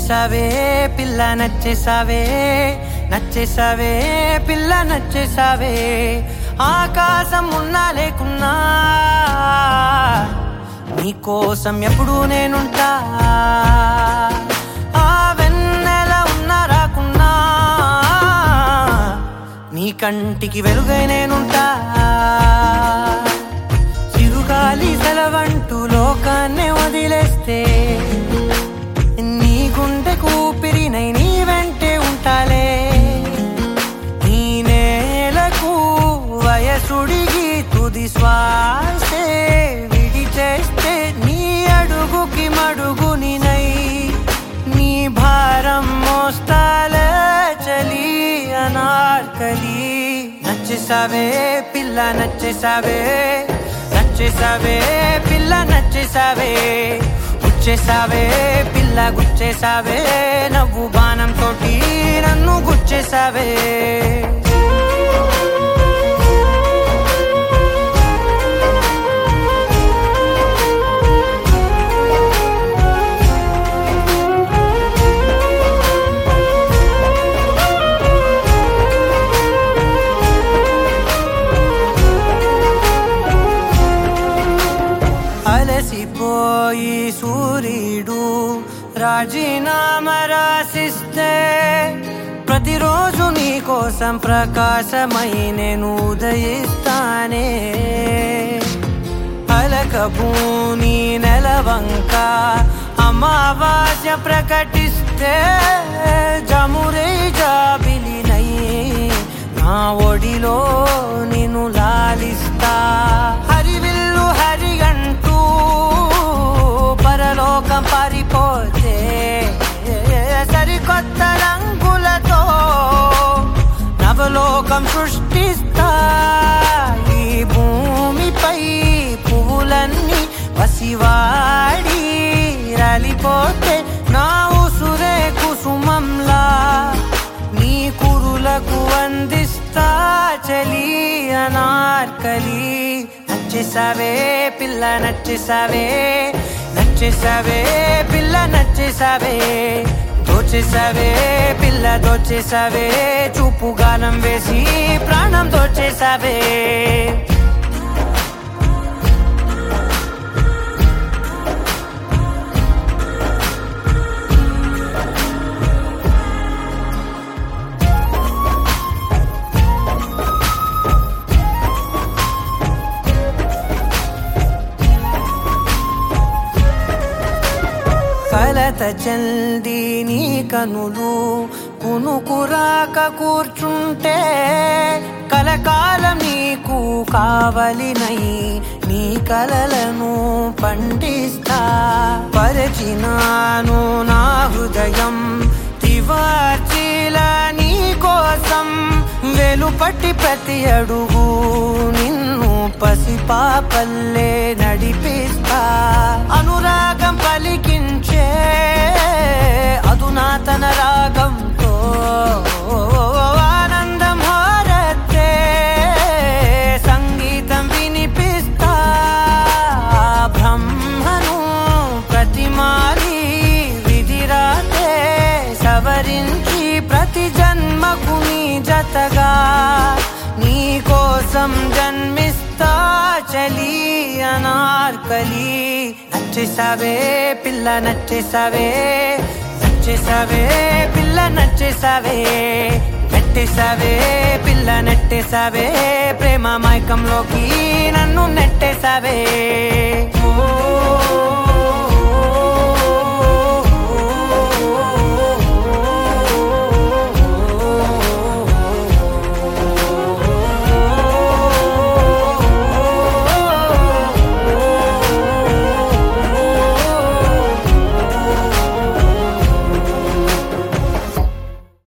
నచ్చేసావే పిల్ల నచ్చేసావే నచ్చేసావే పిల్ల నచ్చేసావే ఆకాశం ఉన్నా లేకున్నా నీకోసం ఎప్పుడు నేనుంటా ఆ వెన్నెల ఉన్నా రాకున్నా నీ కంటికి వెలుగై నేనుంటా చిరుగాలి సెలవంటూ లోకాన్నే వదిలేస్తే నీ గుండె కూపిరినై నీ వెంటే ఉంటాలే ఈ నేలకు వయసుడిగి తుది శ్వాసే విడిచేస్తే నీ అడుగుకి మడుగునినై నీ భారం మోస్తాలే చలి అనార్కలి నచ్చేసావే పిల్ల నచ్చేసావే నచ్చేసావే పిల్ల నచ్చేసావే గుచ్చేసావే పిల్ల గుచ్చేసావే నవ్వు బాణం తోటి నన్ను గుచ్చేసావే అలసిపోయి సూర్యుడు రాజీనామా రాసిస్తే ప్రతిరోజు నీ కోసం ప్రకాశమై నేను ఉదయిస్తానే అలకభూని నెలవంక అమావాస్య ప్రకటిస్తే జమురే జాబిలినై నా ఒడిలో నిన్ను లాలిస్తా హరివిల్లు హరి అంటూ పరలోకం పారిపోతే సరికొత్త రంగులతో నవలోకం సృష్టిస్తా ఈ భూమిపై పువ్వులన్నీ పసివాడి రాలిపోతే నా ఉసురే కుసుమంలా నీ కురులకు అందిస్తా చలి అనార్కలి నచ్చేసావే పిల్ల నచ్చేసావే నచ్చేసావే పిల్ల నచ్చేసావే దోచేసావే పిల్ల దోచేసావే చూపు గానం వేసి ప్రాణం దోచేసావే కలత చల్ది నీ కనులు కునుకురాక కూర్చుంటే కలకాలం నీకు కావలినై నీ కలలను పండిస్తా పరిచినాను నా హృదయం తివార్చీల నీ కోసం వెలుపట్టి ప్రతి అడుగు నిన్ను పసిపాపల్లే నడిపిస్తా అనురాగం పలికించే అధునాతన రాగంతో ఆనందం హారతే సంగీతం వినిపిస్తా బ్రహ్మను ప్రతిమాలి విధిరాతే సవరించి ప్రతి జన్మకు నీ జతగా నీ కోసం జన్మిస్తా చలి అనార్కలి నచ్చేసావే పిల్ల నచ్చేసావే నచ్చేసావే పిల్ల నచ్చేసావే నెట్టేసావే పిల్ల నెట్టేసావే ప్రేమ మైకంలోకి నన్ను నెట్టేసావే